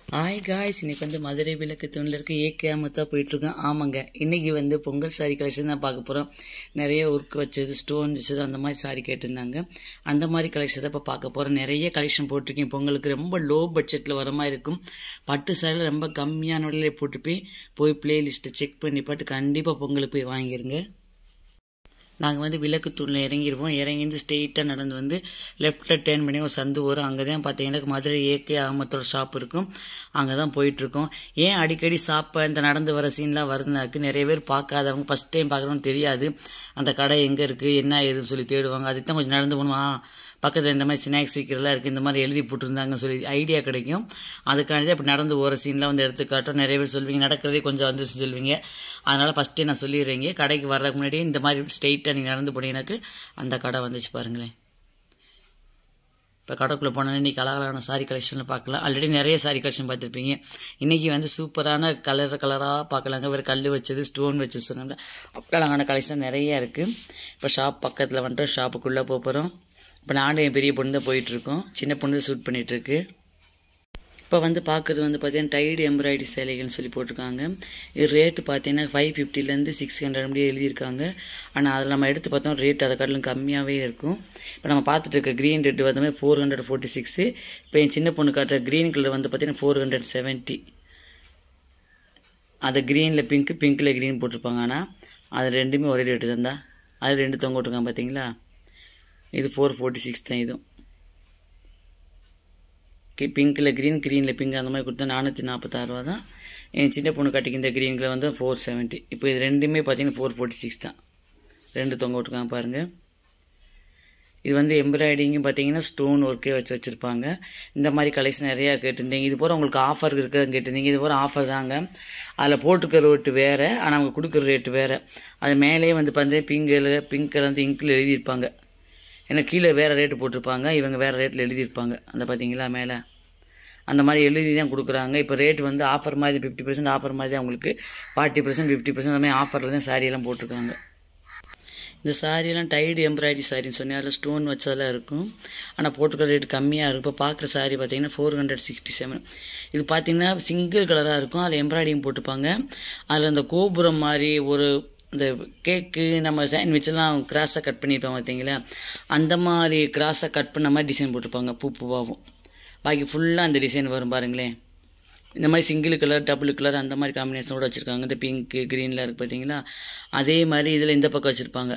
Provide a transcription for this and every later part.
Hi guys இன்னைக்கு வந்து மதுரை விளக்கு தூணில் இருக்க ஏகே அமத்தா போயிட்டுருக்கோம் ஆமாங்க இன்னைக்கு வந்து பொங்கல் சாரி கலெக்ஷன் தான் பார்க்க போகிறோம் நிறைய ஒர்க் வச்சது ஸ்டோன் வச்சது அந்த மாதிரி சாரி கேட்டிருந்தாங்க அந்த மாதிரி கலெக்ஷன் தான் இப்போ பார்க்க போகிறோம் நிறைய கலெக்ஷன் போட்டிருக்கேன் பொங்கலுக்கு ரொம்ப லோ பட்ஜெட்டில் வர மாதிரி இருக்கும் பட்டு சாரியில் ரொம்ப கம்மியான விலையில போட்டு போய் போய் பிளேலிஸ்ட்டை செக் பண்ணி பாட்டு கண்டிப்பாக பொங்கலுக்கு போய் வாங்கிருங்க நாங்கள் வந்து விளக்கு தூணில் இறங்கிடுவோம் இறங்கிந்து ஸ்ட்ரெயிட்டாக நடந்து வந்து லெஃப்ட்டில் டேர்ன் பண்ணி ஒரு சந்து வரும் அங்கே தான் பார்த்தீங்கன்னா மதுரை ஏகே அகமத்தோட ஷாப் இருக்கும் அங்கே தான் போயிட்டுருக்கோம் ஏன் அடிக்கடி ஷாப்பை இந்த நடந்து வர சீன்லாம் வருதுனாக்கு நிறைய பேர் பார்க்காதவங்க ஃபஸ்ட் டைம் பார்க்குறவங்க தெரியாது அந்த கடை எங்கே இருக்குது என்ன ஏதுன்னு சொல்லி தேடுவாங்க அதுக்கு தான் கொஞ்சம் நடந்து போகணுமா பக்கத்தில் இந்த மாதிரி ஸ்நாக்ஸ் விற்கிறலாம் இருக்குது இந்த மாதிரி எழுதி போட்டிருந்தாங்கன்னு சொல்லி ஐடியா கிடைக்கும் அதுக்காண்டி தான் இப்போ நடந்து போகிற சீன்லாம் வந்து எடுத்துக்காட்டும் நிறைய பேர் சொல்வீங்க நடக்கிறதே கொஞ்சம் வந்து சொல்வீங்க அதனால் ஃபஸ்ட்டே நான் சொல்லிடுறேங்க கடைக்கு வர்றதுக்கு முன்னாடி இந்த மாதிரி ஸ்ட்ரெயிட்டாக நீங்கள் நடந்து போனீங்கன்னாக்கு அந்த கடை வந்துச்சு பாருங்களேன் இப்போ கடைக்குள்ளே போனோன்னா இன்றைக்கி அழகான சாரி கலெக்ஷனில் பார்க்கலாம் ஆல்ரெடி நிறைய சாரி கலெக்ஷன் பார்த்துருப்பீங்க இன்றைக்கி வந்து சூப்பரான கலர் கலராக பார்க்கலாங்க வேறு கல் வச்சது ஸ்டோன் வச்சு சொன்னாங்க அழகான கலெக்ஷன் நிறைய இருக்குது இப்போ ஷாப் பக்கத்தில் வந்துட்டு ஷாப்புக்குள்ளே போக போகிறோம் இப்போ நானும் என் பெரிய பொண்ணு தான் போயிட்டுருக்கோம் சின்ன பொண்ணு ஷூட் பண்ணிகிட்ருக்கு இப்போ வந்து பார்க்குறது வந்து பார்த்தீங்கன்னா டைடு எம்ப்ராய்டரி சேலைகள்னு சொல்லி போட்டிருக்காங்க இது ரேட்டு பார்த்தீங்கன்னா ஃபைவ் ஃபிஃப்டிலேருந்து சிக்ஸ் ஹண்ட்ரட் முடிய எழுதியிருக்காங்க ஆனால் அதில் நம்ம எடுத்து பார்த்தோம் ரேட் அதை காட்டிலும் கம்மியாகவே இருக்கும் இப்போ நம்ம பார்த்துட்டு இருக்க க்ரீன் ரேட்டு வந்து ஃபோர் ஹண்ட்ரட் ஃபோர்ட்டி சிக்ஸு இப்போ என் சின்ன பொண்ணு காட்டுற க்ரீன் கலர் வந்து பார்த்தீங்கன்னா ஃபோர் ஹண்ட்ரட் செவன்ட்டி அது க்ரீனில் பிங்க்கு பிங்க்கில் க்ரீன் போட்டிருப்பாங்க ஆனால் அது ரெண்டுமே ஒரே ரேட்டு தான் தான் அது ரெண்டு தொங்க விட்ருக்காங்க பார்த்தீங்களா இது ஃபோர் ஃபோர்ட்டி சிக்ஸ் தான் இதுவும் கி பிங்க்கில் க்ரீன் க்ரீனில் பிங்க் அந்த மாதிரி கொடுத்தா நானூற்றி நாற்பத்தாறு ரூபா தான் என் சின்ன பொண்ணு கட்டிக்கு இந்த க்ரீன் கலர் வந்து ஃபோர் செவன்ட்டி இப்போ இது ரெண்டுமே பார்த்தீங்கன்னா ஃபோர் ஃபோர்ட்டி சிக்ஸ் தான் ரெண்டு தொங்க விட்டுருக்காங்க பாருங்கள் இது வந்து எம்ப்ராய்டிங்கும் பார்த்தீங்கன்னா ஸ்டோன் ஒர்க்கே வச்சு வச்சுருப்பாங்க இந்த மாதிரி கலெக்ஷன் நிறையா கேட்டிருந்தீங்க இது போல் உங்களுக்கு ஆஃபர் இருக்கிறது கேட்டிருந்தீங்க இது போல் ஆஃபர் தாங்க அதில் போட்டுக்கிற ரேட்டு வேறு ஆனால் அவங்க கொடுக்குற ரேட்டு வேறு அது மேலேயே வந்து பார்த்தீங்கன்னா பிங்கில் பிங்க் கலர் வந்து இங்கில் எழுதியிருப்பாங்க ஏன்னா கீழே வேறு ரேட்டு போட்டிருப்பாங்க இவங்க வேறு ரேட்டில் எழுதியிருப்பாங்க அந்த பார்த்தீங்களா மேலே அந்த மாதிரி எழுதி தான் கொடுக்குறாங்க இப்போ ரேட் வந்து ஆஃபர் மாதிரி ஃபிஃப்டி பர்சன்ட் ஆஃபர் மாதிரி தான் உங்களுக்கு ஃபார்ட்டி பர்சன்ட் ஃபிஃப்டி பர்சன்ட் அந்த மாதிரி ஆஃபரில் தான் சாரியெல்லாம் போட்டிருக்காங்க இந்த சாரியெல்லாம் டைடு எம்ப்ராய்டரி சாரின்னு சொன்னேன் அதில் ஸ்டோன் வச்சதெல்லாம் இருக்கும் ஆனால் போட்டுக்கிற ரேட் கம்மியாக இருக்கும் இப்போ பார்க்குற சாரி பார்த்தீங்கன்னா ஃபோர் ஹண்ட்ரட் சிக்ஸ்டி செவன் இது பார்த்தீங்கன்னா சிங்கிள் கலராக இருக்கும் அதில் எம்ப்ராய்டிங் போட்டுப்பாங்க அதில் அந்த கோபுரம் மாதிரி ஒரு இந்த கேக்கு நம்ம சாண்ட்விச்செல்லாம் கிராஸாக கட் பண்ணியிருப்போம் பார்த்தீங்களா அந்த மாதிரி கிராஸாக கட் பண்ண மாதிரி டிசைன் போட்டிருப்பாங்க பூ பூவாகவும் பாக்கி ஃபுல்லாக அந்த டிசைன் வரும் பாருங்களேன் இந்த மாதிரி சிங்கிள் கலர் டபுள் கலர் அந்த மாதிரி காம்பினேஷனோட வச்சுருக்காங்க இந்த பிங்க்கு க்ரீனில் இருக்குது பார்த்தீங்களா அதே மாதிரி இதில் இந்த பக்கம் வச்சுருப்பாங்க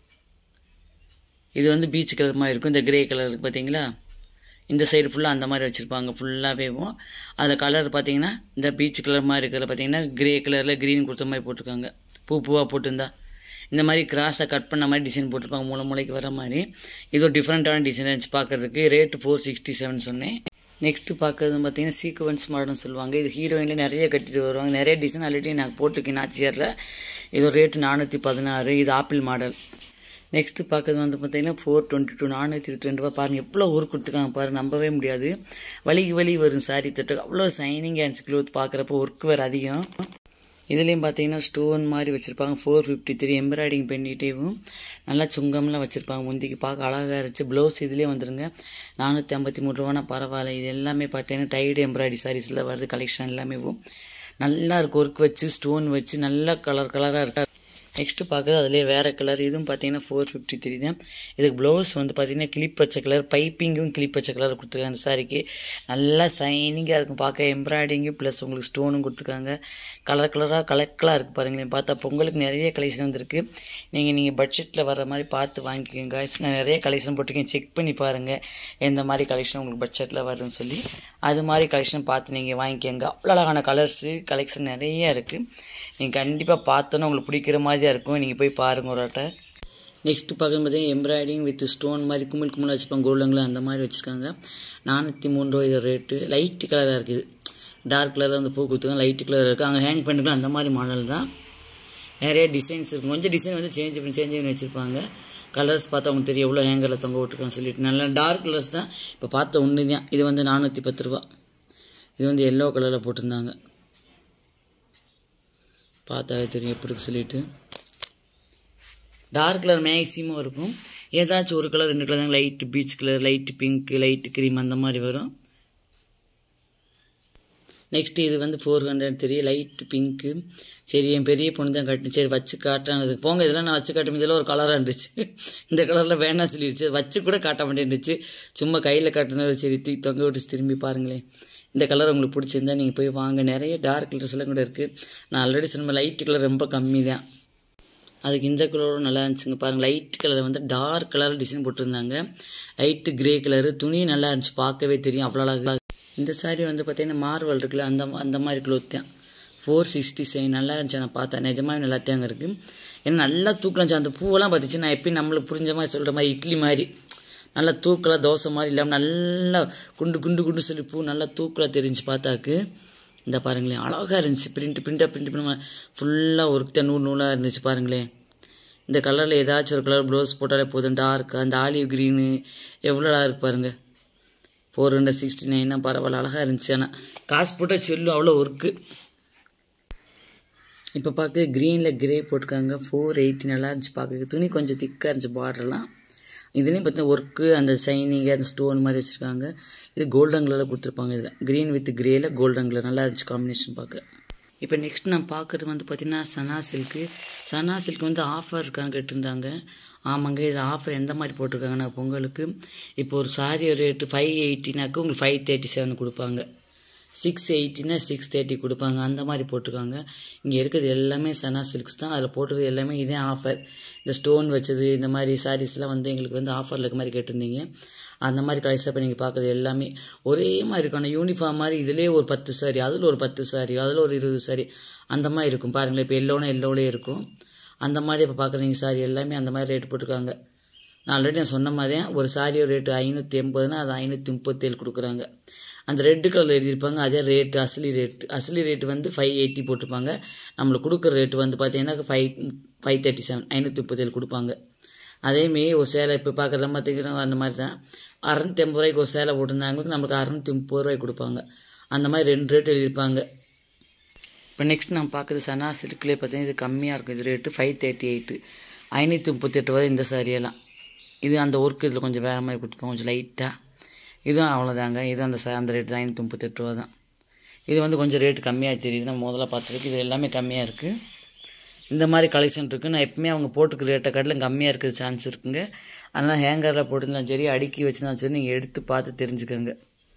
இது வந்து பீச் கலர் மாதிரி இருக்கும் இந்த கிரே கலர் இருக்குது பார்த்தீங்களா இந்த சைடு ஃபுல்லாக அந்த மாதிரி வச்சுருப்பாங்க ஃபுல்லாகவேவும் அதில் கலர் பார்த்தீங்கன்னா இந்த பீச் கலர் மாதிரி இருக்கிறத பார்த்தீங்கன்னா கிரே கலரில் க்ரீன் கொடுத்த மாதிரி போட்டிருக்காங்க பூ பூவாக போட்டிருந்தா இந்த மாதிரி கிராஸாக கட் பண்ண மாதிரி டிசைன் போட்டிருப்பாங்க மூளை மூளைக்கு வர மாதிரி இது ஒரு டிஃப்ரெண்ட்டான டிசைன் இருந்துச்சு பார்க்குறதுக்கு ரேட்டு ஃபோர் சிக்ஸ்டி செவன் சொன்னேன் நெக்ஸ்ட்டு பார்க்குறது பார்த்தீங்கன்னா சீக்வன்ஸ் மாடல்னு சொல்லுவாங்க இது ஹீரோயினில் நிறைய கட்டிட்டு வருவாங்க நிறைய டிசைன் ஆல்ரெடி நான் போட்டிருக்கேன் நாச்சியாரில் இது ரேட்டு நானூற்றி பதினாறு இது ஆப்பிள் மாடல் நெக்ஸ்ட்டு பார்க்குறது வந்து பார்த்தீங்கன்னா ஃபோர் டுவெண்ட்டி டூ நானூற்றி இருபத்தி ரெண்டு ரூபா பாருங்கள் எவ்வளோ ஊர் கொடுத்துருக்காங்க பாருங்கள் நம்பவே முடியாது வலிக்கு வலி வரும் சாரி தொட்டு அவ்வளோ சைனிங் ஆன்ஸ் க்ளோத் பார்க்குறப்போ ஒர்க் வேறு அதிகம் இதுலேயும் பார்த்தீங்கன்னா ஸ்டோன் மாதிரி வச்சுருப்பாங்க ஃபோர் ஃபிஃப்டி த்ரீ எம்ப்ராய்டிங் பண்ணிட்டேவும் நல்லா சுங்கம்லாம் வச்சுருப்பாங்க முந்திக்கு பார்க்க அழகாக இருந்துச்சு ப்ளவுஸ் இதுலேயே வந்துருங்க நானூற்றி ஐம்பத்தி மூணு ரூபானா பரவாயில்ல இது எல்லாமே பார்த்தீங்கன்னா டைடு எம்ப்ராய்டரி சாரீஸில் வருது கலெக்ஷன் எல்லாமே நல்லா இருக்கும் ஒர்க் வச்சு ஸ்டோன் வச்சு நல்லா கலர் கலராக இருக்கா நெக்ஸ்ட்டு பார்க்குறது அதுலேயே வேறு கலர் இதுவும் பார்த்தீங்கன்னா ஃபோர் ஃபிஃப்டி த்ரீ தான் இதுக்கு ப்ளவுஸ் வந்து பார்த்தீங்கன்னா கிளிப் வச்ச கலர் பைப்பிங்கும் கிளிப் வச்ச கலர் கொடுத்துருக்காங்க அந்த சாரிக்கு நல்லா சைனிங்காக இருக்கும் பார்க்க எம்ப்ராய்டிங்கும் ப்ளஸ் உங்களுக்கு ஸ்டோனும் கொடுத்துருக்காங்க கலர் கலராக கலக்கலாக இருக்குது பாருங்களேன் பார்த்தா பொங்கலுக்கு நிறைய கலெக்ஷன் வந்திருக்கு நீங்கள் நீங்கள் பட்ஜெட்டில் வர மாதிரி பார்த்து வாங்கிக்கோங்க guys. நான் நிறைய கலெக்ஷன் போட்டிருக்கேன் செக் பண்ணி பாருங்கள் எந்த மாதிரி கலெக்ஷன் உங்களுக்கு பட்ஜெட்டில் வருதுன்னு சொல்லி அது மாதிரி கலெக்ஷன் பார்த்து நீங்கள் வாங்கிக்கோங்க அவ்வளோ அழகான கலர்ஸு கலெக்ஷன் நிறைய இருக்குது நீங்கள் கண்டிப்பாக பார்த்தோன்னா உங்களுக்கு பிடிக்கிற மாதிரி தான் இருக்கும் நீங்கள் போய் பாருங்கள் ஒரு ஆட்டை நெக்ஸ்ட்டு பார்க்கும்போது எம்ப்ராய்டிங் வித் ஸ்டோன் மாதிரி குமிழ் குமிழ் வச்சுப்பாங்க கோல்டங்களா அந்த மாதிரி வச்சுருக்காங்க நானூற்றி மூணு ரூபா இது ரேட்டு லைட்டு கலராக இருக்குது டார்க் கலரில் வந்து பூ குத்துக்காங்க லைட்டு கலர் இருக்குது அங்கே ஹேங் பண்ணிக்கலாம் அந்த மாதிரி மாடல் தான் நிறைய டிசைன்ஸ் இருக்கும் கொஞ்சம் டிசைன் வந்து சேஞ்ச் பண்ணி சேஞ்ச் பண்ணி வச்சுருப்பாங்க கலர்ஸ் பார்த்தா அவங்க தெரியும் எவ்வளோ ஹேங்கரில் தொங்க விட்ருக்கான்னு சொல்லிட்டு நல்லா டார்க் கலர்ஸ் தான் இப்போ பார்த்த ஒன்று தான் இது வந்து நானூற்றி பத்து ரூபா இது வந்து எல்லோ கலரில் போட்டிருந்தாங்க பார்த்தாலே தெரியும் எப்படி இருக்கு சொல்லிட்டு டார்க் கலர் மேக்ஸிமம் இருக்கும் ஏதாச்சும் ஒரு கலர் ரெண்டு கலர் தான் light peach colour light pink light cream அந்த மாதிரி வரும் நெக்ஸ்ட்டு இது வந்து four hundred three light pink சரி என் பெரிய பொண்ணு தான் கட்டு சரி வச்சு காட்டுறாங்க போங்க இதெல்லாம் நான் வச்சு காட்டும் இதெல்லாம் ஒரு கலராக இருந்துச்சு இந்த கலரில் வேணாம் சொல்லிடுச்சு வச்சு கூட காட்ட மாட்டேன்ருச்சு சும்மா கையில் காட்டுனது சரி தூக்கி தொங்க விட்டு திரும்பி பாருங்களேன் இந்த கலர் உங்களுக்கு பிடிச்சிருந்தா நீங்கள் போய் வாங்க நிறைய டார்க் கலர்ஸ்லாம் கூட இருக்குது நான் ஆல்ரெடி சொன்ன லைட் கலர் ரொம்ப கம்மி தான் அதுக்கு இந்த கலரும் நல்லா இருந்துச்சுங்க பாருங்கள் லைட் கலர் வந்து டார்க் கலர் டிசைன் போட்டிருந்தாங்க லைட்டு கிரே கலரு துணி நல்லா இருந்துச்சு பார்க்கவே தெரியும் அவ்வளோ அழகாக இந்த சாரீ வந்து பார்த்தீங்கன்னா மார்வல் இருக்குல்ல அந்த அந்த மாதிரி க்ளோத் தான் ஃபோர் சிக்ஸ்டி செவன் நல்லா இருந்துச்சு நான் பார்த்தேன் நிஜமாவே நல்லா தாங்க இருக்குது ஏன்னா நல்லா தூக்கலாம் இருந்துச்சு அந்த பூவெல்லாம் பார்த்துச்சு நான் எப்பயும் நம்மளுக்கு புரிஞ்ச மாதிரி சொல்கிற மாதிரி இட்லி மாதிரி நல்லா தூக்கலாக தோசை மாதிரி இல்லாமல் நல்லா குண்டு குண்டு குண்டு சொல்லி பூ நல்லா தூக்கலாக தெரிஞ்சு பார்த்தாக்கு இந்த பாருங்களேன் அழகாக இருந்துச்சு பிரிண்ட் பிரிண்டாக பிரிண்ட் பண்ண ஃபுல்லாக ஒர்க் தான் நூறு நூலாக இருந்துச்சு பாருங்களேன் இந்த கலரில் ஏதாச்சும் ஒரு கலர் ப்ளவுஸ் போட்டாலே போதும் டார்க் அந்த ஆலிவ் க்ரீனு எவ்வளோ டார்க் பாருங்கள் ஃபோர் ஹண்ட்ரட் சிக்ஸ்டி நைனா பரவாயில்ல அழகாக இருந்துச்சு ஆனால் காசு போட்டால் செல்லும் அவ்வளோ ஒர்க்கு இப்போ பார்க்க க்ரீனில் கிரே போட்டிருக்காங்க ஃபோர் எயிட்டி நல்லா இருந்துச்சு பார்க்க துணி கொஞ்சம் திக்காக இருந்துச்சு பார்டர்லாம் இதுலேயும் பார்த்தீங்கன்னா ஒர்க்கு அந்த ஷைனிங்கு அந்த ஸ்டோன் மாதிரி வச்சுருக்காங்க இது கோல்டன் கலரில் கொடுத்துருப்பாங்க இதில் க்ரீன் வித் கிரேயில் கோல்டன் கலர் நல்லா இருந்துச்சு காம்பினேஷன் பார்க்க இப்போ நெக்ஸ்ட் நான் பார்க்குறது வந்து பார்த்திங்கன்னா சனா சில்க்கு சனா சில்க் வந்து ஆஃபர் இருக்கான்னு கேட்டிருந்தாங்க ஆமாங்க இதில் ஆஃபர் எந்த மாதிரி போட்டிருக்காங்கன்னா பொங்கலுக்கு இப்போ ஒரு சாரி ரேட்டு ஃபைவ் எயிட்டினாக்கு உங்களுக்கு ஃபைவ் தேர்ட்டி செவன் கொடுப்பாங்க சிக்ஸ் எயிட்டினா சிக்ஸ் தேர்ட்டி கொடுப்பாங்க அந்த மாதிரி போட்டிருக்காங்க இங்கே இருக்கிறது எல்லாமே சனா சில்க்ஸ் தான் அதில் போட்டிருக்கிறது எல்லாமே இதே ஆஃபர் இந்த ஸ்டோன் வச்சது இந்த மாதிரி சாரீஸ்லாம் வந்து எங்களுக்கு வந்து ஆஃபரில் இருக்க மாதிரி கேட்டிருந்தீங்க அந்த மாதிரி கடைசியாக இப்போ நீங்கள் பார்க்குறது எல்லாமே ஒரே மாதிரி இருக்கும் ஆனால் யூனிஃபார்ம் மாதிரி இதிலே ஒரு பத்து சாரி அதில் ஒரு பத்து சாரி அதில் ஒரு இருபது சாரி அந்த மாதிரி இருக்கும் பாருங்களேன் இப்போ எல்லோனா எல்லோலே இருக்கும் அந்த மாதிரி இப்போ பார்க்குறீங்க சாரி எல்லாமே அந்த மாதிரி ரேட் போட்டிருக்காங்க நான் ஆல்ரெடி நான் சொன்ன மாதிரியே ஒரு சாரியோட ரேட்டு ஐநூற்றி எண்பதுனா அது ஐநூற்றி முப்பத்தேழு கொடுக்குறாங்க அந்த ரெட்டு கலரில் எழுதியிருப்பாங்க அதே ரேட்டு அசலி ரேட்டு அசலி ரேட்டு வந்து ஃபைவ் எயிட்டி போட்டிருப்பாங்க நம்மளுக்கு கொடுக்குற ரேட்டு வந்து பார்த்தீங்கன்னா ஃபைவ் ஃபைவ் தேர்ட்டி செவன் ஐநூற்றி முப்பத்தேழு கொடுப்பாங்க அதேமாரி ஒரு சேலை இப்போ பார்க்குற பார்த்தீங்கன்னா அந்த மாதிரி தான் அறநூற்றி ஐம்பது ரூபாய்க்கு ஒரு சேலை போட்டிருந்தாங்களுக்கு நம்மளுக்கு அறநூற்றி முப்பது ரூபாய்க்கு கொடுப்பாங்க அந்த மாதிரி ரெண்டு ரேட் எழுதியிருப்பாங்க இப்போ நெக்ஸ்ட் நம்ம பார்க்குறது சனா சில்க்லேயே பார்த்தீங்கன்னா இது கம்மியாக இருக்கும் இது ரேட்டு ஃபைவ் தேர்ட்டி எயிட்டு ஐநூற்றி முப்பத்தெட்டு ரூபா இந்த சாரியெல்லாம் இது அந்த ஒர்க் இதில் கொஞ்சம் வேறு மாதிரி கொடுத்துருப்போம் கொஞ்சம் லைட்டாக இதுவும் அவ்வளோதாங்க இது அந்த ச அந்த ரேட்டு தான் ஐநூற்றி முப்பத்தெட்டு ரூபா தான் இது வந்து கொஞ்சம் ரேட்டு கம்மியாக தெரியுது நம்ம முதல்ல பார்த்துருக்கு இது எல்லாமே கம்மியாக இருக்குது இந்த மாதிரி கலெக்ஷன் இருக்குது நான் எப்பவுமே அவங்க போட்டுக்கிற ரேட்டை காட்டிலும் கம்மியாக இருக்கிறது சான்ஸ் இருக்குங்க அதனால் ஹேங்கரில் போட்டிருந்தாலும் சரி அடுக்கி வச்சுருந்தாலும் சரி நீங்கள் எடுத்து பார்த்து தெரிஞ்சுக்கோங்க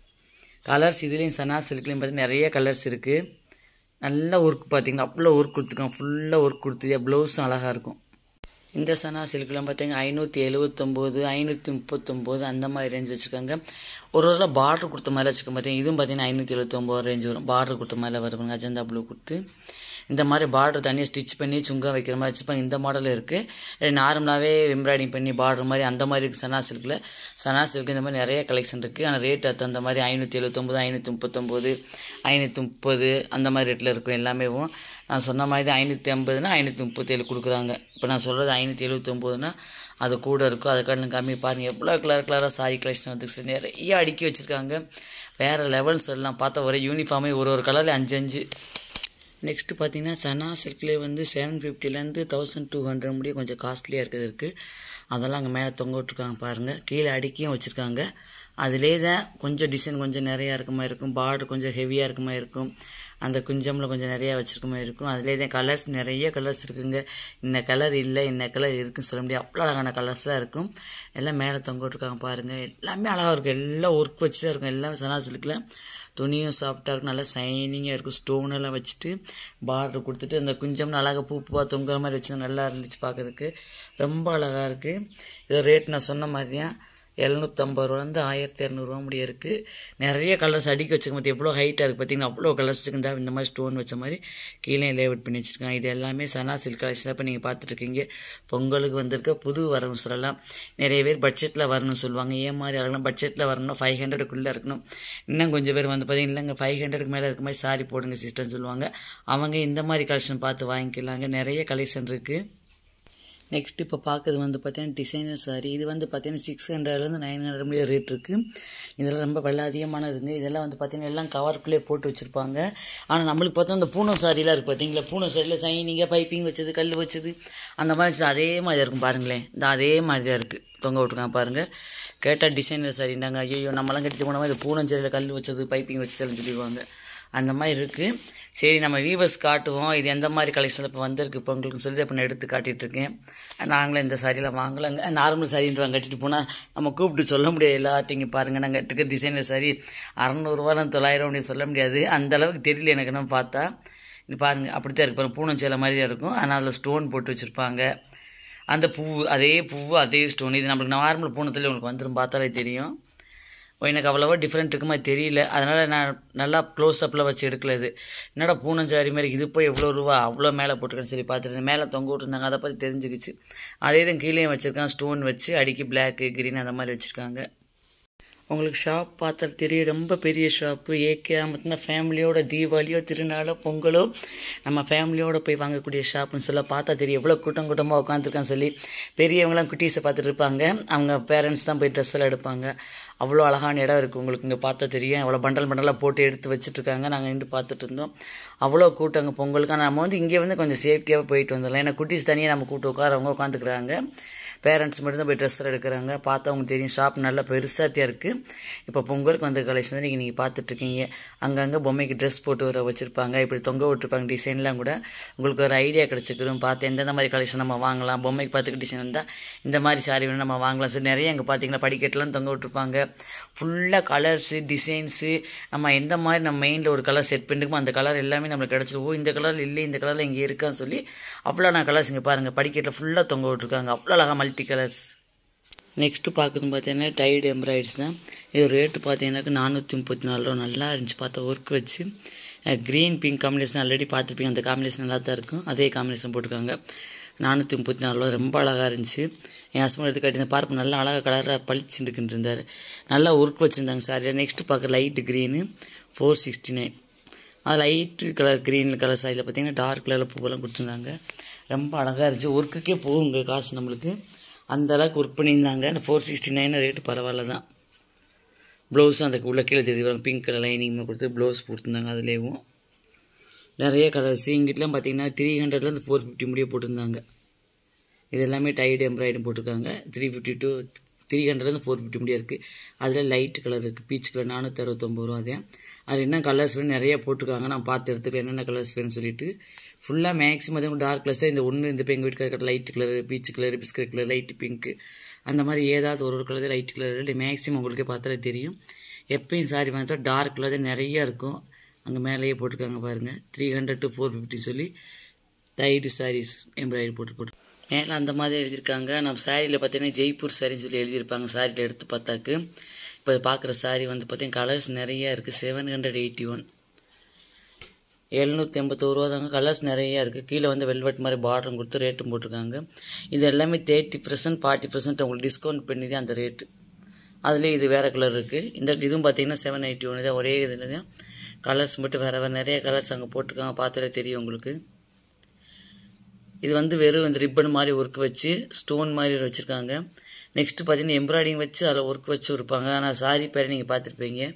கலர்ஸ் இதுலேயும் சனா சில்க்லேயும் பார்த்தீங்கன்னா நிறைய கலர்ஸ் இருக்குது நல்ல ஒர்க் பார்த்தீங்கன்னா அவ்வளோ ஒர்க் கொடுத்துருக்காங்க ஃபுல்லாக ஒர்க் கொடுத்து ப்ளவுஸும் அழகாக இருக்கும் இந்த சனா சில்க்லாம் பார்த்தீங்கன்னா ஐநூற்றி எழுவத்தொம்போது ஐநூற்றி முப்பத்தொம்போது அந்த மாதிரி ரேஞ்ச் வச்சுருக்காங்க ஒரு ஒரு பார்டர் கொடுத்த மாதிரி வச்சுக்கோங்க பார்த்தீங்கன்னா இதுவும் பார்த்தீங்கன்னா ஐநூற்றி எழுபத்தொம்போது ரேஞ்ச் வரும் பார்டர் கொடுத்த மாதிரி வரும் அஜந்தா ப்ளூ கொடுத்து இந்த மாதிரி பார்டர் தனியாக ஸ்டிச் பண்ணி சுங்கம் வைக்கிற மாதிரி வச்சுப்பாங்க இந்த மாடல் இருக்குது நார்மலாகவே எம்ப்ராய்டிங் பண்ணி பார்டர் மாதிரி அந்த மாதிரி இருக்குது சனா சில்கில் சனா சில்க் இந்த மாதிரி நிறைய கலெக்ஷன் இருக்குது ஆனால் ரேட் அது அந்த மாதிரி ஐநூற்றி எழுபத்தொம்போது ஐநூற்றி முப்பத்தொம்போது ஐநூற்றி முப்பது அந்த மாதிரி ரேட்டில் இருக்கும் எல்லாமே நான் சொன்ன மாதிரி தான் ஐநூற்றி ஐம்பதுனா ஐநூற்றி முப்பத்தேழு கொடுக்குறாங்க இப்போ நான் சொல்கிறது ஐநூற்றி எழுபத்தொம்போதுனா அது கூட இருக்கும் அதை காட்டிலும் கம்மி பாருங்கள் எவ்வளோ கலர் கலராக சாரி கலெக்ஷன் வந்து நிறைய அடுக்கி வச்சுருக்காங்க வேறு லெவல்ஸ் எல்லாம் பார்த்தா ஒரே யூனிஃபார்மே ஒரு ஒரு கலரில் அஞ்சு அஞ்சு நெக்ஸ்ட்டு பார்த்தீங்கன்னா சனா சில்க்லேயே வந்து செவன் ஃபிஃப்டிலேருந்து தௌசண்ட் டூ ஹண்ட்ரட் முடிய கொஞ்சம் காஸ்ட்லியாக இருக்கிறது இருக்குது அதெல்லாம் அங்கே மேலே தொங்க விட்ருக்காங்க பாருங்கள் கீழே அடுக்கியும் வச்சுருக்காங்க அதிலே தான் கொஞ்சம் டிசைன் கொஞ்சம் நிறையா இருக்க மாதிரி இருக்கும் பார்டர் கொஞ்சம் ஹெவியாக இருக்க மாதிரி இருக்கும் அந்த குஞ்சமில் கொஞ்சம் நிறையா வச்சுருக்க மாதிரி இருக்கும் அதிலே தான் கலர்ஸ் நிறைய கலர்ஸ் இருக்குங்க இந்த கலர் இல்லை இந்த கலர் இருக்குன்னு சொல்ல முடியாது அவ்வளோ அழகான கலர்ஸ்லாம் இருக்கும் எல்லாம் மேலே தொங்க விட்ருக்காங்க பாருங்கள் எல்லாமே அழகாக இருக்கும் எல்லாம் ஒர்க் வச்சு தான் இருக்கும் எல்லாம் சனா சில்கில் துணியும் சாஃப்டாக இருக்கும் நல்லா ஷைனிங்காக இருக்கும் ஸ்டோன் எல்லாம் வச்சுட்டு பார்டர் கொடுத்துட்டு அந்த குஞ்சம் அழகாக பூ பூவாக தொங்குற மாதிரி வச்சு நல்லா இருந்துச்சு பார்க்கறதுக்கு ரொம்ப அழகாக இருக்குது இது ரேட் நான் சொன்ன மாதிரி தான் எழுநூற்றம்பது ரூபாலேருந்து ஆயிரத்தி இரநூறுவா முடிய இருக்குது நிறைய கலர்ஸ் அடிக்க வச்சுருக்க பார்த்து எவ்வளோ ஹைட்டாக இருக்குது பார்த்தீங்கன்னா அவ்வளோ கலர்ஸ் இருந்தா இந்த மாதிரி ஸ்டோன் வச்ச மாதிரி கீழே லேஅவுட் பண்ணி வச்சுருக்காங்க இது எல்லாமே சனா சில்க் கலெக்ஷன் தான் இப்போ நீங்கள் பார்த்துட்ருக்கீங்க பொங்கலுக்கு வந்திருக்க புது வரணும் சொல்லலாம் நிறைய பேர் பட்ஜெட்டில் வரணும்னு சொல்லுவாங்க ஏன் மாதிரி அழகலாம் பட்ஜெட்டில் வரணும் ஃபைவ் ஹண்ட்ரடுக்குள்ளே இருக்கணும் இன்னும் கொஞ்சம் பேர் வந்து பார்த்தீங்கன்னா இல்லைங்க ஃபைவ் ஹண்ட்ரடுக்கு மேலே இருக்க மாதிரி சாரி போடுங்க சிஸ்டர்னு சொல்லுவாங்க அவங்க இந்த மாதிரி கலெக்ஷன் பார்த்து வாங்கிக்கலாங்க நிறைய கலெக்ஷன் இருக்குது நெக்ஸ்ட் இப்போ பார்க்குறது வந்து பார்த்தீங்கன்னா டிசைனர் சாரி இது வந்து பார்த்தீங்கன்னா சிக்ஸ் ஹண்ட்ரட்லேருந்து நைன் ஹண்ட்ரட் முடிய ரேட் இருக்குது இதெல்லாம் ரொம்ப விலை அதிகமானதுங்க இதெல்லாம் வந்து பார்த்தீங்கன்னா எல்லாம் கவருக்குள்ளே போட்டு வச்சுருப்பாங்க ஆனால் நம்மளுக்கு பார்த்தா இந்த பூனம் சாரிலாம் இருக்குது பார்த்தீங்களா பூனம் சாரியில் சைனிங்காக பைப்பிங் வச்சது கல் வச்சது அந்த மாதிரி வச்சது அதே மாதிரி தான் இருக்கும் பாருங்களேன் இந்த அதே மாதிரி தான் இருக்குது தொங்க விட்ருக்காங்க பாருங்கள் கேட்டால் டிசைனர் சாரிண்டாங்க ஐயோ நம்மலாம் கட்டி போன மாதிரி பூனம் சாரியில் கல் வச்சது பைப்பிங் வச்சு சொல்லிடுவாங்க அந்த மாதிரி இருக்குது சரி நம்ம வீவர்ஸ் காட்டுவோம் இது எந்த மாதிரி கலெக்ஷனில் இப்போ வந்திருக்கு இப்போ உங்களுக்கு சொல்லி இப்போ நான் எடுத்து காட்டிகிட்ருக்கேன் நாங்களும் இந்த சாரியெல்லாம் வாங்கலைங்க நார்மல் சாரின்றவங்க கட்டிட்டு போனால் நம்ம கூப்பிட்டு சொல்ல முடியாது எல்லார்ட்டும் இங்கே பாருங்கள் நாங்கள் கட்டுக்க டிசைனர் சாரி அறநூறுவா தொள்ளாயிரம் அப்படின்னு சொல்ல முடியாது அந்த அளவுக்கு தெரியல எனக்கு என்ன பார்த்தா இது பாருங்கள் அப்படி தான் இருக்கு பாருங்க பூனம் சேலை மாதிரி தான் இருக்கும் ஆனால் அதில் ஸ்டோன் போட்டு வச்சுருப்பாங்க அந்த பூ அதே பூ அதே ஸ்டோன் இது நம்மளுக்கு நார்மல் பூனத்தில் உங்களுக்கு வந்துடும் பார்த்தாலே தெரியும் ஓ, எனக்கு அவ்வளோவா டிஃப்ரெண்ட் இருக்க மாதிரி தெரியல அதனால் நான் நல்லா க்ளோஸ் அப்பில் வச்சு எடுக்கல இது என்னடா பூனஞ்சாரி மாதிரி இது போய் எவ்வளோ ரூபா அவ்வளோ மேலே போட்டுருக்கேன்னு சரி பார்த்துட்டு மேலே தொங்க விட்டுருந்தாங்க அதை பற்றி தெரிஞ்சுக்கிச்சு அதே தான் கீழே வச்சுருக்கான் ஸ்டோன் வச்சு அடிக்கி பிளாக்கு கிரீன் அந்த மாதிரி வச்சுருக்காங்க உங்களுக்கு ஷாப் பார்த்தா தெரியும் ரொம்ப பெரிய ஷாப்பு ஏகே மட்டும்தான் ஃபேமிலியோட தீபாவளியோ திருநாளோ பொங்கலோ நம்ம ஃபேமிலியோட போய் வாங்கக்கூடிய ஷாப்புன்னு சொல்ல பார்த்தா தெரியும் எவ்வளோ கூட்டம் கூட்டமாக உட்காந்துருக்கான்னு சொல்லி பெரியவங்களாம் குட்டீஸை பார்த்துட்டு இருப்பாங்க அவங்க பேரண்ட்ஸ் தான் போய் ட்ரெஸ் எல்லாம் எடுப்பாங்க அவ்வளோ அழகான இடம் இருக்குது உங்களுக்கு இங்கே பார்த்தா தெரியும் அவ்வளோ பண்டல் பண்டலாக போட்டு எடுத்து வச்சுட்ருக்காங்க நாங்கள் நின்று பார்த்துட்டு இருந்தோம் அவ்வளோ கூட்டங்க பொங்கலுக்கு ஆனால் நம்ம வந்து இங்கே வந்து கொஞ்சம் சேஃப்டியாக போயிட்டு வந்துடலாம் ஏன்னா குட்டீஸ் தனியாக நம்ம கூட்டு உட்காரவங்க உட்காந்துக்கிறாங்க பேரண்ட்ஸ் மட்டும் தான் போய் ட்ரெஸ் எடுக்கிறாங்க பார்த்தவங்க தெரியும் ஷாப் நல்லா பெருசாத்தியாக இருக்குது இப்போ பொங்கலுக்கு வந்த கலெக்ஷன் தான் நீங்கள் நீங்கள் பார்த்துட்ருக்கீங்க அங்கங்கே பொம்மைக்கு ட்ரெஸ் போட்டு வர வச்சுருப்பாங்க இப்படி தொங்க விட்டுருப்பாங்க டிசைன்லாம் கூட உங்களுக்கு ஒரு ஐடியா கிடச்சிக்கிறோம் பார்த்து எந்தெந்த மாதிரி கலெக்ஷன் நம்ம வாங்கலாம் பொம்மைக்கு பார்த்துக்க டிசைன் இருந்தால் இந்த மாதிரி சாரி வேணும் நம்ம வாங்கலாம் சொல்லி நிறைய அங்கே பார்த்தீங்கன்னா படிக்கட்டுலாம் தொங்க விட்டுருப்பாங்க ஃபுல்லாக கலர்ஸு டிசைன்ஸு நம்ம எந்த மாதிரி நம்ம மெயினில் ஒரு கலர் செட் பண்ணிருக்கோமோ அந்த கலர் எல்லாமே நம்மளுக்கு கிடச்சிரும் ஓ இந்த கலர் இல்லை இந்த கலரில் இங்கே இருக்கான்னு சொல்லி அவ்வளோ நான் கலர்ஸ் இங்கே பாருங்கள் படிக்கட்டில் ஃபுல்லாக தொங்க விட்டுருக்காங்க அவ்வளோ அழகாக மல்டி கலர்ஸ் நெக்ஸ்ட்டு பார்க்குறது பார்த்தீங்கன்னா டைடு எம்ப்ராய்ட்ஸ் தான் இது ரேட்டு பார்த்தீங்கன்னாக்கா நானூற்றி முப்பத்தி நாலு ரூபா நல்லா இருந்துச்சு பார்த்தா ஒர்க் வச்சு க்ரீன் பிங்க் காம்பினேஷன் ஆல்ரெடி பார்த்துருப்பீங்க அந்த காம்பினேஷன் நல்லா தான் இருக்கும் அதே காம்பினேஷன் போட்டிருக்காங்க நானூற்றி முப்பத்தி நாலு ரூபா ரொம்ப அழகாக இருந்துச்சு என் ஹஸ்பண்ட் எடுத்து கட்டின பார்ப்பு நல்லா அழகாக கலராக பளிச்சுட்டு இருக்குன்னு இருந்தார் நல்லா ஒர்க் வச்சுருந்தாங்க சாரி நெக்ஸ்ட்டு பார்க்க light green four sixty nine அது லைட்டு கலர் க்ரீன் கலர் சாரியில் பார்த்தீங்கன்னா டார்க் கலரில் பூவெல்லாம் கொடுத்துருந்தாங்க ரொம்ப அழகாக இருந்துச்சு ஒர்க்குக்கே போகுங்க காசு நம்மளுக்கு அந்த அளவுக்கு ஒர்க் பண்ணியிருந்தாங்க அந்த ஃபோர் சிக்ஸ்டி நைன் ரேட்டு பரவாயில்ல தான் ப்ளவுஸும் அந்த உள்ள கீழே தெரியுது பிங்க் கலர் லைனிங் கொடுத்து ப்ளவுஸ் கொடுத்துருந்தாங்க அதுலேயும் நிறைய கலர்ஸ் இங்கிட்டலாம் பார்த்தீங்கன்னா த்ரீ ஹண்ட்ரட்லேருந்து ஃபோர் ஃபிஃப்டி முடிய போட்டிருந்தாங்க இது எல்லாமே டைடு எம்ப்ராய்டும் போட்டிருக்காங்க த்ரீ ஃபிஃப்டி டூ த்ரீ ஹண்ட்ரட்லேருந்து ஃபோர் ஃபிஃப்டி முடிய இருக்குது அதில் லைட் கலர் இருக்குது பீச் கலர் நானூற்றி அறுபத்தொம்பது ரூபா அதே அது என்ன கலர்ஸ் வேணும் நிறைய போட்டிருக்காங்க நான் பார்த்து எடுத்துக்கலாம் என்னென்ன கலர்ஸ் வேணும்னு சொல்லிட்டு ஃபுல்லாக மேக்ஸிமம் அதே டார்க் கலர்ஸ் தான் இந்த ஒன்று இந்த இப்போ எங்கள் வீட்டுக்கார light colour peach colour biscuit colour light pink அந்த மாதிரி ஏதாவது ஒரு ஒரு கலர் லைட் கலர் இல்லை மேக்ஸிமம் உங்களுக்கே பார்த்தாலே தெரியும் எப்பயும் சாரி பார்த்தா டார்க் கலர் தான் நிறையா இருக்கும் அங்கே மேலேயே போட்டிருக்காங்க பாருங்கள் three hundred to four fifty சொல்லி டைடு சாரீஸ் எம்ப்ராய்டரி போட்டு போட்டு மேலே அந்த மாதிரி எழுதியிருக்காங்க நம்ம சாரியில் பார்த்தீங்கன்னா ஜெய்ப்பூர் சாரின்னு சொல்லி எழுதியிருப்பாங்க சாரியில் எடுத்து பார்த்தாக்கு இப்போ பார்க்குற சாரி வந்து பார்த்தீங்கன்னா கலர்ஸ் நிறையா இருக்குது செவன் ஹண்ட்ரட் எயிட்டி ஒன் எழுநூற்றி எண்பத்தோரு ரூபா தாங்க கலர்ஸ் நிறையா இருக்குது கீழே வந்து வெல்வெட் மாதிரி பார்டரும் கொடுத்து ரேட்டும் போட்டிருக்காங்க இது எல்லாமே தேர்ட்டி பர்சன்ட் ஃபார்ட்டி பர்சன்ட் உங்களுக்கு டிஸ்கவுண்ட் பண்ணி தான் அந்த ரேட்டு அதுலேயே இது வேறு கலர் இருக்குது இந்த இதுவும் பார்த்தீங்கன்னா செவன் எயிட்டி ஒன் தான் ஒரே இதில் தான் கலர்ஸ் மட்டும் வேறு வேறு நிறைய கலர்ஸ் அங்கே போட்டிருக்காங்க பார்த்தாலே தெரியும் உங்களுக்கு இது வந்து வெறும் இந்த ரிப்பன் மாதிரி ஒர்க் வச்சு ஸ்டோன் மாதிரி வச்சுருக்காங்க நெக்ஸ்ட்டு பார்த்தீங்கன்னா எம்ப்ராய்டிங் வச்சு அதில் ஒர்க் வச்சு இருப்பாங்க ஆனால் சாரி பேரை நீங்கள் பார்த்துருப்பீங்க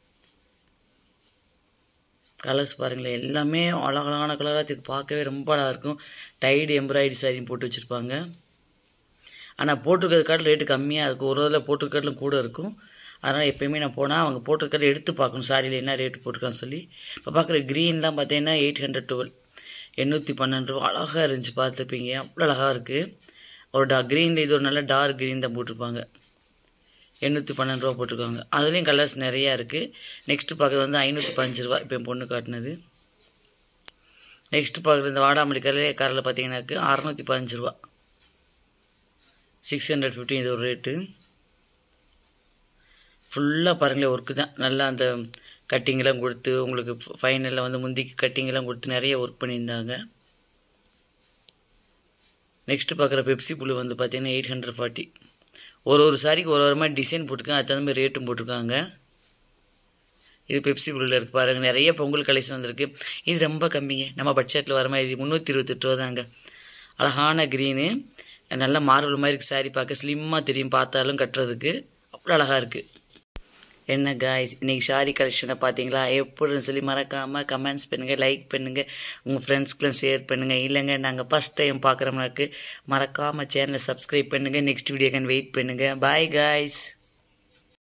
கலர்ஸ் பாருங்களேன் எல்லாமே அழகழகான கலராக இதுக்கு பார்க்கவே ரொம்ப அழகாக இருக்கும் டைடு எம்ப்ராய்டரி சாரின்னு போட்டு வச்சுருப்பாங்க ஆனால் போட்டிருக்கிறது காட்டில் ரேட்டு கம்மியாக இருக்கும் ஒரு இதில் போட்டிருக்காட்டிலும் கூட இருக்கும் அதனால் எப்போயுமே நான் போனால் அவங்க போட்டிருக்கிறத எடுத்து பார்க்கணும் சாரியில் என்ன ரேட்டு போட்டிருக்கான்னு சொல்லி இப்போ பார்க்குற க்ரீன்லாம் பார்த்தீங்கன்னா எயிட் ஹண்ட்ரட் டுவெல் எண்ணூற்றி பன்னெண்டு ரூபா அழகாக இருந்துச்சு பார்த்துருப்பீங்க அவ்வளோ அழகாக இருக்குது ஒரு டா க்ரீனில் இது ஒரு நல்ல டார்க் க்ரீன் தான் போட்டிருப்பாங்க எண்ணூற்றி பன்னெண்டு ரூபா போட்டிருக்காங்க அதுலேயும் கலர்ஸ் நிறையா இருக்குது நெக்ஸ்ட்டு பார்க்குறது வந்து ஐநூற்றி பதினஞ்சு ரூபா இப்போ என் பொண்ணு காட்டினது நெக்ஸ்ட்டு பார்க்குறது இந்த வாடாமல்லி கலர் கரில் பார்த்தீங்கன்னாக்கு அறநூற்றி பதினஞ்சு ரூபா சிக்ஸ் ஹண்ட்ரட் ஃபிஃப்டி இது ஒரு ரேட்டு ஃபுல்லாக பாருங்களேன் ஒர்க்கு தான் நல்லா அந்த கட்டிங்கெல்லாம் கொடுத்து உங்களுக்கு ஃபைனலில் வந்து முந்திக்கு கட்டிங்கெல்லாம் கொடுத்து நிறைய ஒர்க் பண்ணியிருந்தாங்க நெக்ஸ்ட்டு பார்க்குற பெப்சி புழு வந்து பார்த்தீங்கன்னா எயிட் ஹண்ட்ரட் ஃபார்ட்டி ஒரு ஒரு சாரிக்கு ஒரு ஒரு மாதிரி டிசைன் போட்டிருக்காங்க அது தகுந்த மாதிரி ரேட்டும் போட்டிருக்காங்க இது பெப்சி புல்லில் இருக்குது பாருங்கள் நிறைய பொங்கல் கலெக்ஷன் வந்திருக்கு இது ரொம்ப கம்மிங்க நம்ம பட்ஜெட்டில் வர மாதிரி இது முந்நூற்றி இருபத்தெட்டு ரூபா தாங்க அழகான க்ரீனு நல்ல மார்பிள் மாதிரி சாரி பார்க்க ஸ்லிம்மாக தெரியும் பார்த்தாலும் கட்டுறதுக்கு அவ்வளோ அழகாக இருக்குது என்ன காய்ஸ் இன்றைக்கி ஷாரி கலெக்ஷனை பார்த்தீங்களா எப்படின்னு சொல்லி மறக்காமல் கமெண்ட்ஸ் பண்ணுங்கள் லைக் பண்ணுங்கள் உங்கள் ஃப்ரெண்ட்ஸ்க்கெலாம் ஷேர் பண்ணுங்கள் இல்லைங்க நாங்கள் ஃபஸ்ட் டைம் பார்க்குறவங்களுக்கு மறக்காமல் சேனலை சப்ஸ்கிரைப் பண்ணுங்கள் நெக்ஸ்ட் வீடியோக்கான வெயிட் பண்ணுங்கள் பாய் காய்ஸ்